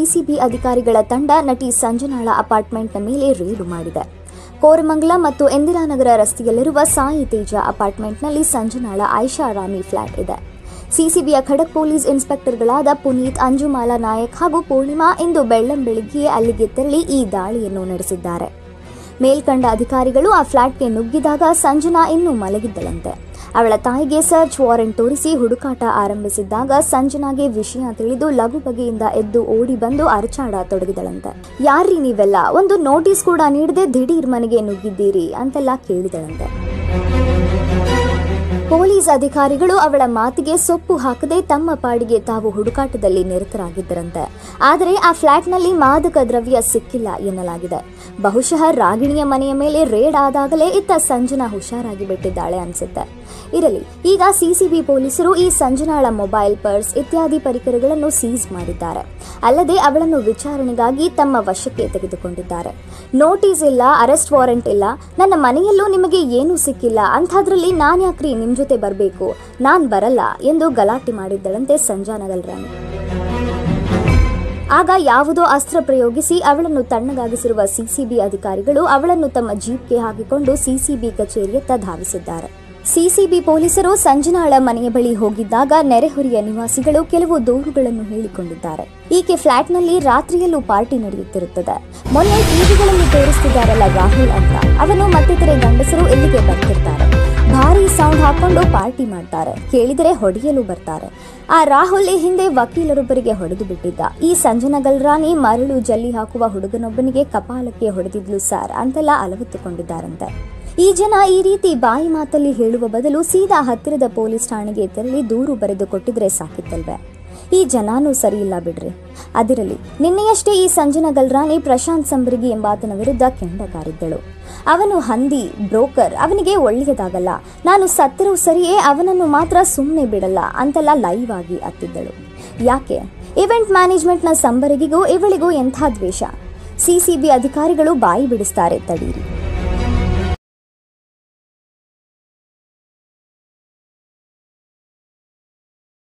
CCB ಅಧಿಕಾರಿಗಳ ತಂಡ ನಟಿ ಸಂಜನಾಳ ಅಪಾರ್ಟ್ಮೆಂಟ್ನ ಮೇಲೆ ರೇಡು ಮಾಡಿದೆ ಕೋರಮಂಗಲ ಮತ್ತು ಇಂದಿರಾನಗರ ರಸ್ತೆಯಲ್ಲಿರುವ ಸಾಯಿ ತೇಜ ಅಪಾರ್ಟ್ಮೆಂಟ್ನಲ್ಲಿ ಸಂಜನಾಳ ಐಷಾ ರಾಮಿ ಫ್ಲಾಟ್ ಇದೆ ಸಿಸಿಬಿಯ ಖಡಕ್ ಪೊಲೀಸ್ ಇನ್ಸ್ಪೆಕ್ಟರ್ಗಳಾದ ಪುನೀತ್ ಅಂಜುಮಾಲಾ ನಾಯಕ್ ಹಾಗೂ ಪೂರ್ಣಿಮಾ ಇಂದು ಬೆಳ್ಳಂಬೆಳಿಗ್ಗೆಯೇ ಅಲ್ಲಿಗೆ ತೆರಳಿ ಈ ದಾಳಿಯನ್ನು ನಡೆಸಿದ್ದಾರೆ ಮೇಲ್ಕಂಡ ಅಧಿಕಾರಿಗಳು ಆ ಫ್ಲಾಟ್ಗೆ ನುಗ್ಗಿದಾಗ ಸಂಜನಾ ಇನ್ನೂ ಮಲಗಿದ್ದಳಂತೆ ಅವಳ ತಾಯಿಗೆ ಸರ್ಚ್ ವಾರೆಂಟ್ ತೋರಿಸಿ ಹುಡುಕಾಟ ಆರಂಭಿಸಿದ್ದಾಗ ಸಂಜನಾಗೆ ವಿಷಯ ತಿಳಿದು ಲಘು ಬಗೆಯಿಂದ ಎದ್ದು ಓಡಿ ಬಂದು ಅರಚಾಡ ತೊಡಗಿದಳಂತೆ ಯಾರ್ರೀ ನೀವೆಲ್ಲ ಒಂದು ನೋಟಿಸ್ ಕೂಡ ನೀಡದೆ ದಿಢೀರ್ ಮನೆಗೆ ನುಗ್ಗಿದ್ದೀರಿ ಅಂತೆಲ್ಲ ಕೇಳಿದಳಂತೆ ಪೊಲೀಸ್ ಅಧಿಕಾರಿಗಳು ಅವಳ ಮಾತಿಗೆ ಸೊಪ್ಪು ಹಾಕದೆ ತಮ್ಮ ಪಾಡಿಗೆ ತಾವು ಹುಡುಕಾಟದಲ್ಲಿ ನಿರತರಾಗಿದ್ದರಂತೆ ಆದರೆ ಆ ಫ್ಲಾಟ್ನಲ್ಲಿ ಮಾದಕ ದ್ರವ್ಯ ಸಿಕ್ಕಿಲ್ಲ ಎನ್ನಲಾಗಿದೆ ಬಹುಶಃ ರಾಗಿಣಿಯ ಮನೆಯ ಮೇಲೆ ರೇಡ್ ಆದಾಗಲೇ ಇತ್ತ ಸಂಜನಾ ಹುಷಾರಾಗಿ ಬಿಟ್ಟಿದ್ದಾಳೆ ಅನ್ಸುತ್ತೆ ಇರಲಿ ಈಗ ಸಿಸಿಬಿ ಪೊಲೀಸರು ಈ ಸಂಜನಾಳ ಮೊಬೈಲ್ ಪರ್ಸ್ ಇತ್ಯಾದಿ ಪರಿಕರಗಳನ್ನು ಸೀಸ್ ಮಾಡಿದ್ದಾರೆ ಅಲ್ಲದೆ ಅವಳನ್ನು ವಿಚಾರಣೆಗಾಗಿ ತಮ್ಮ ವಶಕ್ಕೆ ತೆಗೆದುಕೊಂಡಿದ್ದಾರೆ ನೋಟಿಸ್ ಇಲ್ಲ ಅರೆಸ್ಟ್ ವಾರೆಂಟ್ ಇಲ್ಲ ನನ್ನ ಮನೆಯಲ್ಲೂ ನಿಮಗೆ ಏನೂ ಸಿಕ್ಕಿಲ್ಲ ಅಂಥದ್ರಲ್ಲಿ ನಾನು ಯಾಕ್ರಿ ನಿಮ್ಮ ಜೊತೆ ಬರಬೇಕು ನಾನು ಬರಲ್ಲ ಎಂದು ಗಲಾಟೆ ಮಾಡಿದ್ದಳಂತೆ ಸಂಜಾ ನಗಲ್ರಾಣಿ ಆಗ ಯಾವುದೋ ಅಸ್ತ್ರ ಪ್ರಯೋಗಿಸಿ ಅವಳನ್ನು ತಣ್ಣಗಾಗಿಸಿರುವ ಸಿಸಿಬಿ ಅಧಿಕಾರಿಗಳು ಅವಳನ್ನು ತಮ್ಮ ಜೀಪ್ಗೆ ಹಾಕಿಕೊಂಡು ಸಿಸಿಬಿ ಕಚೇರಿಯತ್ತ ಧಾವಿಸಿದ್ದಾರೆ ಸಿಸಿಬಿ ಪೊಲೀಸರು ಸಂಜನಾಳ ಮನೆಯ ಬಳಿ ಹೋಗಿದ್ದಾಗ ನೆರೆಹೊರೆಯ ನಿವಾಸಿಗಳು ಕೆಲವು ದೂರುಗಳನ್ನು ಹೇಳಿಕೊಂಡಿದ್ದಾರೆ ಈಕೆ ಫ್ಲಾಟ್ನಲ್ಲಿ ರಾತ್ರಿಯಲ್ಲೂ ಪಾರ್ಟಿ ನಡೆಯುತ್ತಿರುತ್ತದೆ ಮೊನ್ನೆ ಟಿವಿಗಳಲ್ಲಿ ತೋರಿಸ್ತಿದ್ದಾರಲ್ಲ ರಾಹುಲ್ ಅಂತ ಅವನು ಮತ್ತಿತರೆ ಗಂಡಸರು ಇಲ್ಲಿಗೆ ಬರ್ತಿರ್ತಾರೆ ಭಾರಿ ಸೌಂಡ್ ಹಾಕೊಂಡು ಪಾರ್ಟಿ ಮಾಡ್ತಾರೆ ಕೇಳಿದರೆ ಹೊಡೆಯಲು ಬರ್ತಾರೆ ಆ ರಾಹುಲ್ ಈ ಹಿಂದೆ ವಕೀಲರೊಬ್ಬರಿಗೆ ಹೊಡೆದು ಬಿಟ್ಟಿದ್ದ ಈ ಸಂಜನಾ ಗಲ್ರಾನಿ ಮರಳು ಜಲ್ಲಿ ಹಾಕುವ ಹುಡುಗನೊಬ್ಬನಿಗೆ ಕಪಾಲಕ್ಕೆ ಹೊಡೆದಿದ್ಲು ಸರ್ ಅಂತೆಲ್ಲ ಅಲವತ್ತುಕೊಂಡಿದ್ದಾರಂತೆ ಈ ಜನ ಈ ರೀತಿ ಬಾಯಿ ಮಾತಲ್ಲಿ ಹೇಳುವ ಬದಲು ಸೀದಾ ಹತ್ತಿರದ ಪೊಲೀಸ್ ಠಾಣೆಗೆ ತೆರಳಿ ದೂರು ಬರೆದು ಕೊಟ್ಟಿದ್ರೆ ಸಾಕಿತ್ತಲ್ವೇ ಈ ಜನಾನೂ ಸರಿಯಿಲ್ಲ ಬಿಡ್ರಿ ಅದಿರಲಿ ನಿನ್ನೆಯಷ್ಟೇ ಈ ಸಂಜನಾ ಗಲ್ರಾನಿ ಪ್ರಶಾಂತ್ ಸಂಬ್ರಿಗಿ ಎಂಬಾತನ ವಿರುದ್ಧ ಕೆಂಡಕಾರಿದ್ದಳು ಅವನು ಹಂದಿ ಬ್ರೋಕರ್ ಅವನಿಗೆ ಒಳ್ಳೆಯದಾಗಲ್ಲ ನಾನು ಸತ್ತರೂ ಸರಿಯೇ ಅವನನ್ನು ಮಾತ್ರ ಸುಮ್ಮನೆ ಬಿಡಲ್ಲ ಅಂತೆಲ್ಲ ಲೈವ್ ಆಗಿ ಅತ್ತಿದ್ದಳು ಯಾಕೆ ಇವೆಂಟ್ ಮ್ಯಾನೇಜ್ಮೆಂಟ್ನ ಸಂಬರಿಗಿಗೂ ಇವಳಿಗೂ ಎಂಥ ದ್ವೇಷ ಸಿಸಿಬಿ ಅಧಿಕಾರಿಗಳು ಬಾಯಿ ಬಿಡಿಸ್ತಾರೆ ತಡೀರಿ